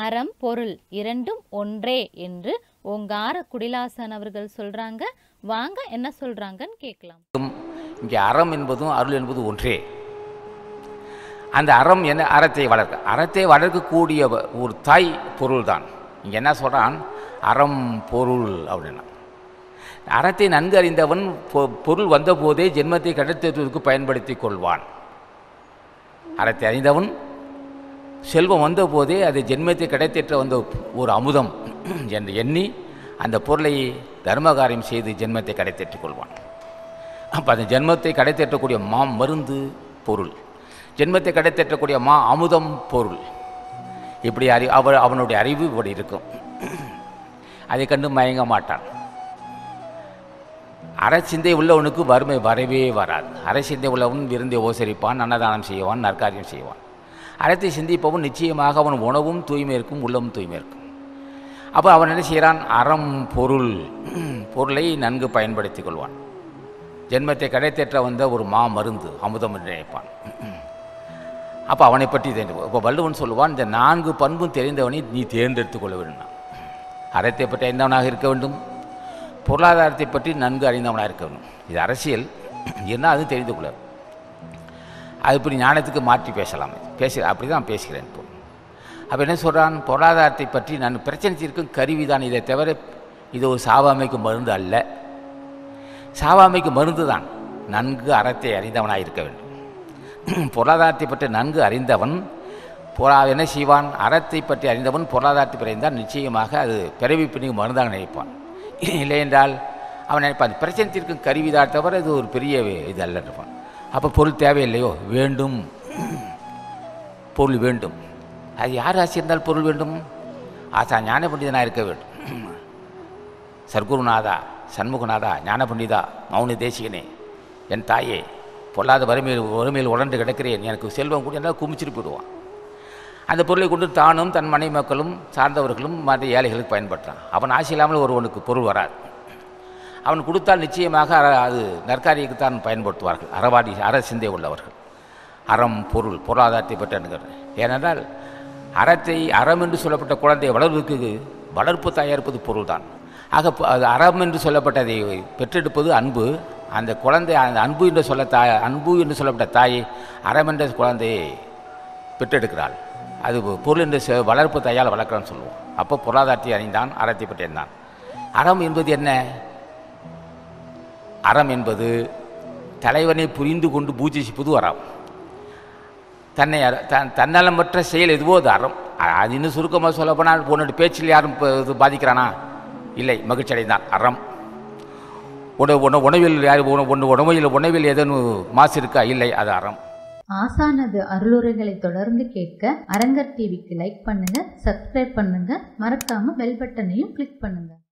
அறம் பொருள் இரண்டும் ஒன்றே என்று ஓங்கார குடிலாசன் அவர்கள் சொல்றாங்க வாங்க என்ன சொல்றாங்கன்னு கேட்கலாம் இங்கே அறம் என்பதும் அருள் என்பதும் ஒன்றே அந்த அறம் என்ன அறத்தை வளர்க்க அறத்தை வளர்க்கக்கூடிய வ- ஒரு தாய் பொருள் தான் இங்கே என்ன சொல்கிறான் அறம் பொருள் அப்படின்னா அறத்தை நன்கு அறிந்தவன் பொ- பொருள் வந்தபோதே ஜென்மத்தை கடத்துவதற்கு பயன்படுத்தி கொள்வான் அறத்தை அறிந்தவன் செல்வம் வந்தபோதே அது ஜென்மத்தை கிடைத்தேற்ற வந்த ஒரு அமுதம் என்று எண்ணி அந்த பொருளை தர்மகாரியம் செய்து ஜென்மத்தை கிடைத்தேற்றிக் கொள்வான் அப்போ அந்த ஜென்மத்தை கடைத்தேற்றக்கூடிய மா மருந்து பொருள் ஜென்மத்தை கடைத்தேற்றக்கூடிய மா அமுதம் பொருள் இப்படி அறி அவ அவனுடைய அறிவு இப்படி இருக்கும் அதை கண்டு மயங்க மாட்டான் அறச்சிந்தை உள்ளவனுக்கு வறுமை வரவே வராது அறச்சிந்தை உள்ளவன் விருந்தை ஓசரிப்பான் அன்னதானம் செய்வான் நற்காரியம் செய்வான் அறத்தை சிந்திப்பவன் நிச்சயமாக அவன் உணவும் தூய்மை இருக்கும் உள்ளமும் தூய்மை இருக்கும் அப்போ அவன் என்ன செய்கிறான் அறம் பொருள் பொருளை நன்கு பயன்படுத்திக் கொள்வான் ஜென்மத்தை கடைத்தேற்ற வந்த ஒரு மா மருந்து அமுதம் என்று நினைப்பான் அப்போ அவனை பற்றி தெரிந்து இப்போ வள்ளுவன் சொல்லுவான் இந்த நான்கு பண்பும் தெரிந்தவனை நீ தேர்ந்தெடுத்துக் கொள்ள வேண்டும் அறத்தை பற்றி அறிந்தவனாக இருக்க வேண்டும் பொருளாதாரத்தை பற்றி நன்கு அறிந்தவனாக இருக்க வேண்டும் இது அரசியல் என்ன அது தெரிந்து கொள்ள அது இப்படி ஞானத்துக்கு மாற்றி பேசலாம் பேச அப்படி தான் பேசுகிறேன் இப்போ அப்போ என்ன சொல்கிறான் பொருளாதாரத்தை பற்றி நான் பிரச்சனை இருக்கும் கருவி தான் இதை தவிர இது ஒரு சாவாமைக்கு மருந்து அல்ல சாவாமைக்கு மருந்து தான் நன்கு அறத்தை அறிந்தவனாக இருக்க வேண்டும் பொருளாதாரத்தை பற்றி நன்கு அறிந்தவன் பொருளா என்ன செய்வான் அறத்தை பற்றி அறிந்தவன் பொருளாதாரத்தை பற்றி அறிந்தால் நிச்சயமாக அது பிறவி பின்னிக்கு மருந்தாக நினைப்பான் இல்லை என்றால் அவன் நினைப்பான் பிரச்சனை தீர்க்கும் கருவிதான் தவிர இது ஒரு பெரிய இது அல்ல இருப்பான் அப்போ பொருள் தேவையில்லையோ வேண்டும் பொருள் வேண்டும் அது யார் ஆசை இருந்தால் பொருள் வேண்டும் ஆசா ஞான பண்டிதனாக இருக்க வேண்டும் சர்க்குருநாதா சண்முகநாதா ஞான பண்டிதா மௌன தேசிகனே என் தாயே பொல்லாத வறுமையில் வறுமையில் உடண்டு கிடக்கிறேன் எனக்கு செல்வம் கூட என்னால் குமிச்சிட்டு போயிடுவான் அந்த பொருளை கொண்டு தானும் தன் மனைவி மக்களும் சார்ந்தவர்களும் மற்ற ஏழைகளுக்கு பயன்படுறான் அவன் ஆசை இல்லாமல் ஒருவனுக்கு பொருள் வராது அவன் கொடுத்தால் நிச்சயமாக அற- அது நற்காரியக்குத்தான் பயன்படுத்துவார்கள் அறவாடி அற சிந்தை உள்ளவர்கள் அறம் பொருள் பொருளாதாரத்தை பற்றி ஏனென்றால் அறத்தை அறம் என்று சொல்லப்பட்ட குழந்தையை வளர்வதற்கு வளர்ப்பு தயாரிப்பது பொருள்தான் ஆக ப- அது அறம் என்று சொல்லப்பட்டதை பெற்றெடுப்பது அன்பு அந்த குழந்தை அந்த அன்பு என்று சொல்ல தாய் அன்பு என்று சொல்லப்பட்ட தாயை அறம் என்ற குழந்தையை பெற்றெடுக்கிறாள் அது பொருள் என்று செ- வளர்ப்பு தாயால் வளர்க்குறான்னு சொல்லுவோம் அப்போ பொருளாதாரத்தை அறிந்தான் அறத்தை பற்றி அறிந்தான் அறம் என்பது என்ன அறம் என்பது தலைவனை புரிந்து கொண்டு பூஜை செய்வது அறம் தன்னை அற- தன் தன்னலமற்ற செயல் எதுவோ அது அறம் அ- அது இன்னும் சுருக்கமாக சொல்லப்போனால் உன்னோட பேச்சில் யாரும் இப்போ இது பாதிக்கிறானா இல்லை மகிழ்ச்சி அடைந்தான் அறம் உணவு உணவு உணவில் யார் உணவு உணவு- உணவில் உணவில் ஏதேனும் மாசு இருக்கா இல்லை அது அறம் ஆசானது அருளுரைகளை தொடர்ந்து கேட்க அரங்கர் டிவிக்கு லைக் பண்ணுங்க சப்ஸ்கிரைப் பண்ணுங்க மறக்காம பெல் பட்டனையும் கிளிக் பண்ணுங்க